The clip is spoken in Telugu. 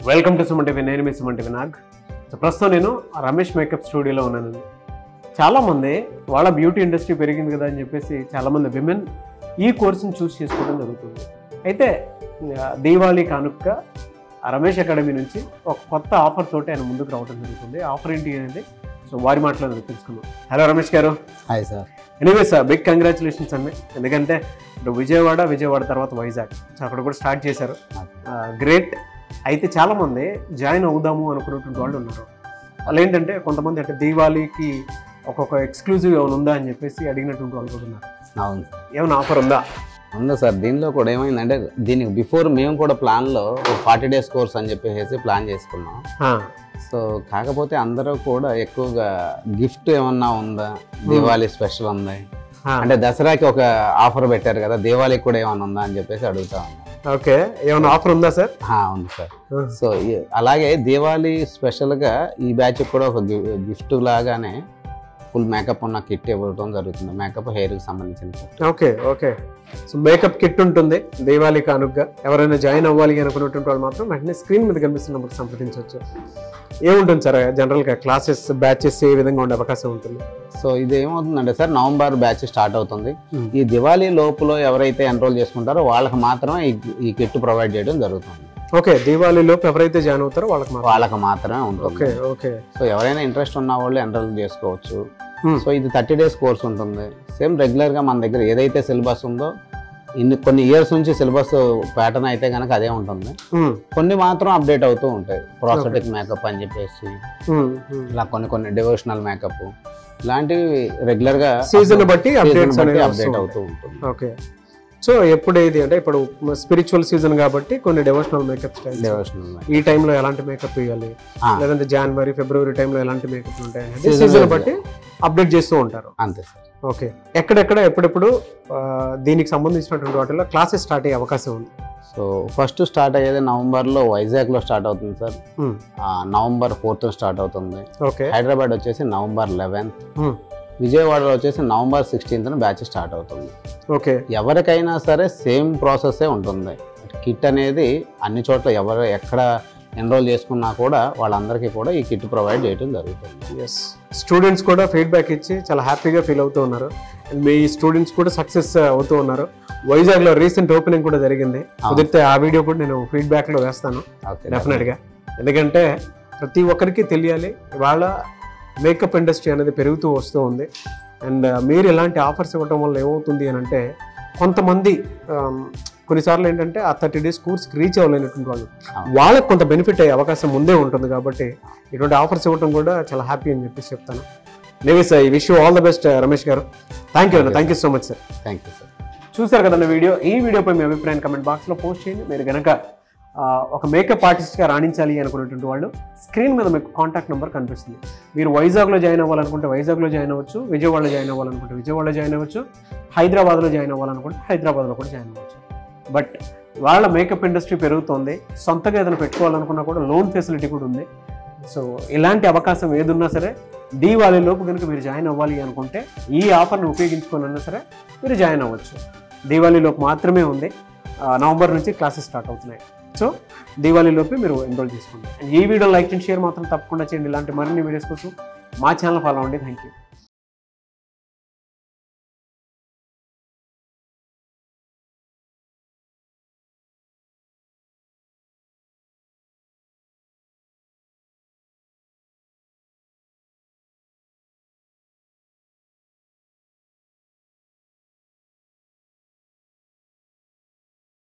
వెల్కమ్ టు సుమన్ టీవీ నేను మీ సుమన్ టీవీ నాగ్ సో ప్రస్తుతం నేను రమేష్ మేకప్ స్టూడియోలో ఉన్నాను చాలామంది వాళ్ళ బ్యూటీ ఇండస్ట్రీ పెరిగింది కదా అని చెప్పేసి చాలామంది విమెన్ ఈ కోర్సుని చూస్ చేసుకోవడం జరుగుతుంది అయితే ఆ, దీవాళీ కానుక ఆ రమేష్ అకాడమీ నుంచి ఒక కొత్త ఆఫర్ తోటి ఆయన ముందుకు రావడం జరుగుతుంది ఆఫర్ ఏంటి అనేది సో వారి మాటలో తెలుసుకుందాం హలో రమేష్ గారు hi sir anyway sir big congratulations అండి ఎందుకంటే ఇప్పుడు విజయవాడ విజయవాడ తర్వాత వైజాగ్ సో అక్కడ కూడా స్టార్ట్ చేశారు గ్రేట్ అయితే చాలామంది జాయిన్ అవుదాము అనుకున్నటువంటి వాళ్ళు ఉన్నారు వాళ్ళు ఏంటంటే కొంతమంది అంటే దీవాళీకి ఒక్కొక్క ఎక్స్క్లూజివ్ ఏమైనా ఉందా అని చెప్పేసి అడిగినటువంటి వాళ్ళు కూడా ఉన్నారు అవును ఏమైనా ఆఫర్ ఉందా ఉంది సార్ దీనిలో కూడా ఏమైందంటే దీనికి బిఫోర్ మేము కూడా ప్లాన్లో ఒక ఫార్టీ డేస్ కోర్స్ అని చెప్పేసి ప్లాన్ చేసుకున్నాం ఆ, సో కాకపోతే అందరూ కూడా ఎక్కువగా గిఫ్ట్ ఏమన్నా ఉందా దివాళీ స్పెషల్ ఉంది ఆ, అంటే దసరాకి ఒక ఆఫర్ పెట్టారు కదా దివాళీకి కూడా ఏమన్నా ఉందా అని చెప్పేసి అడుగుతా ఉన్నాం ఓకే ఏమైనా ఆఫర్ ఉందా సార్ ఆ, ఉంది సార్ సో ఈ- అలాగే దీవాళీ స్పెషల్గా ఈ బ్యాచ్ కూడా ఒక గిఫ్ట్ లాగానే ఫుల్ మేకప్ ఉన్న కిట్ ఇవ్వడం జరుగుతుంది మేకప్ హెయిర్కి సంబంధించిన kit. Okay okay so makeup kit ఉంటుంది దీవాళీ కానుకగా ఎవరైనా జాయిన్ అవ్వాలి అనుకున్నటువంటి వాళ్ళు మాత్రం వెంటనే స్క్రీన్ మీద కనిపిస్తున్న నెంబర్కి సంప్రదించవచ్చు ఏముంటుంది సార్ జనరల్గా క్లాసెస్ బ్యాచెస్ ఏ విధంగా ఉండే అవకాశం ఉంటుంది సో ఇది ఏమవుతుందంటే సార్ నవంబర్ బ్యాచ్ స్టార్ట్ అవుతుంది Hmm. ఈ దివాళీ లోపల ఎవరైతే ఎన్రోల్ చేసుకుంటారో వాళ్ళకి మాత్రమే ఈ ఈ కిట్ ప్రొవైడ్ చేయడం జరుగుతుంది ఓకే దీవాళీలోపు ఎవరైతే జాయిన్ అవుతారో వాళ్ళకి మాత్రం వాళ్ళకి మాత్రమే ఓకే ఉంటుంది ఓకే సో ఎవరైనా ఇంట్రెస్ట్ ఉన్న వాళ్ళు ఎన్రోల్ చేసుకోవచ్చు Hmm. సో ఇది థర్టీ డేస్ కోర్స్ ఉంటుంది సేమ్ రెగ్యులర్గా మన దగ్గర ఏదైతే సిలబస్ ఉందో ఇన్ని కొన్ని ఇయర్స్ నుంచి సిలబస్ ప్యాటర్న్ అయితే కనుక అదే ఉంటుంది ఉమ్, కొన్ని మాత్రం అప్డేట్ అవుతూ ఉంటాయి ప్రాసెటిక్ మేకప్ అని చెప్పేసి ఉమ్, ఉమ్. ఇలా కొన్ని కొన్ని డివోషనల్ మేకప్ ఇలాంటివి రెగ్యులర్గా సీజన్ బట్టి అప్డేట్స్ అనేవి అప్డేట్ వస్తూ అవుతూ ఉంటుంది ఓకే సో ఎప్పుడు ఏది అంటే ఇప్పుడు స్పిరిచువల్ సీజన్ కాబట్టి కొన్ని డివోషనల్ మేకప్ స్టైల్స్ డివోషనల్ ఈ టైంలో ఎలాంటి మేకప్ వేయాలి ఆ. లేదంటే జనవరి ఫిబ్రవరి టైంలో ఎలాంటి మేకప్ ఉంటాయి అనేది Season సీజన్ wise. బట్టి అప్డేట్ చేస్తూ ఉంటారు అంతే సార్ ఓకే ఎక్కడెక్కడ ఎప్పుడెప్పుడు ఆ, దీనికి సంబంధించినటువంటి వాటిలో క్లాసెస్ స్టార్ట్ అయ్యే అవకాశం ఉంది సో ఫస్ట్ స్టార్ట్ అయ్యేది నవంబర్లో వైజాగ్లో స్టార్ట్ అవుతుంది sir um, ah, November fourth start అవుతుంది ఓకే హైదరాబాద్ వచ్చేసి నవంబర్ లెవెన్త్ ఉమ్, విజయవాడలో వచ్చేసి నవంబర్ సిక్స్టీన్త్న బ్యాచ్ స్టార్ట్ అవుతుంది ఓకే ఎవరికైనా సరే సేమ్ ప్రాసెస్సే ఉంటుంది కిట్ అనేది అన్ని చోట్ల ఎవరు ఎక్కడ ఎన్రోల్ చేసుకున్నా కూడా వాళ్ళందరికీ కూడా ఈ కిట్ ప్రొవైడ్ చేయడం జరుగుతుంది ఎస్ స్టూడెంట్స్ కూడా ఫీడ్బ్యాక్ ఇచ్చి చాలా హ్యాపీగా ఫీల్ అవుతూ ఉన్నారు And మీ స్టూడెంట్స్ కూడా సక్సెస్ అవుతూ ఉన్నారు వైజాగ్లో రీసెంట్ ఓపెనింగ్ కూడా జరిగింది కుదిరితే ఆ వీడియో కూడా నేను ఫీడ్బ్యాక్లో వేస్తాను ఓకే డెఫినెట్గా ఎందుకంటే ప్రతి ఒక్కరికి తెలియాలి ఇవాళ మేకప్ ఇండస్ట్రీ అనేది పెరుగుతూ వస్తూ ఉంది అండ్ మీరు ఇలాంటి ఆఫర్స్ ఇవ్వడం వల్ల ఏమవుతుంది అని అంటే కొంతమంది um, కొన్నిసార్లు ఏంటంటే ఆ థర్టీ డేస్ కోర్స్కి రీచ్ అవ్వలేనటువంటి వాళ్ళు అవును. వాళ్ళకి కొంత బెనిఫిట్ అయ్యే అవకాశం ముందే ఉంటుంది కాబట్టి ఇటువంటి ఆఫర్స్ ఇవ్వడం కూడా చాలా హ్యాపీ అని చెప్పేసి చెప్తాను నేవీ సార్ ఈ wish all the best Ramesh గారు థ్యాంక్ యూ అన్న thank you so much sir thank you sir చూసారు కదండి వీడియో ఈ వీడియోపై మీ అభిప్రాయం కమెంట్ బాక్స్లో పోస్ట్ చేయండి మీరు కనుక ఆ, ఒక మేకప్ ఆర్టిస్ట్గా రాణించాలి అనుకున్నటువంటి వాళ్ళు స్క్రీన్ మీద మీకు కాంటాక్ట్ నెంబర్ కనిపిస్తుంది మీరు వైజాగ్లో జాయిన్ అవ్వాలనుకుంటే వైజాగ్లో జాయిన్ అవ్వచ్చు విజయవాడలో జాయిన్ అవ్వాలనుకుంటే విజయవాడలో జాయిన్ అవ్వచ్చు హైదరాబాద్లో జాయిన్ అవ్వాలనుకుంటే హైదరాబాద్లో కూడా జాయిన్ అవ్వచ్చు బట్ వాళ్ళ మేకప్ ఇండస్ట్రీ పెరుగుతోంది సొంతగా ఏదైనా పెట్టుకోవాలనుకున్నా కూడా లోన్ ఫెసిలిటీ కూడా ఉంది సో ఇలాంటి అవకాశం ఏదున్నా సరే దీవాళీ లోపు కనుక మీరు జాయిన్ అవ్వాలి అనుకుంటే ఈ ఆఫర్ని ఉపయోగించుకోనన్నా సరే మీరు జాయిన్ అవ్వచ్చు దీవాళీలోపు మాత్రమే ఉంది ఆ, నవంబర్ నుంచి క్లాసెస్ స్టార్ట్ అవుతున్నాయి సో దీవాళీలోపు మీరు ఎన్రోల్ చేసుకోండి And ఈ వీడియో లైక్ అండ్ షేర్ మాత్రం తప్పకుండా చేయండి ఇలాంటి మరిన్ని వీడియోస్ కోసం మా ఛానల్ ఫాలో అవ్వండి థ్యాంక్ యూ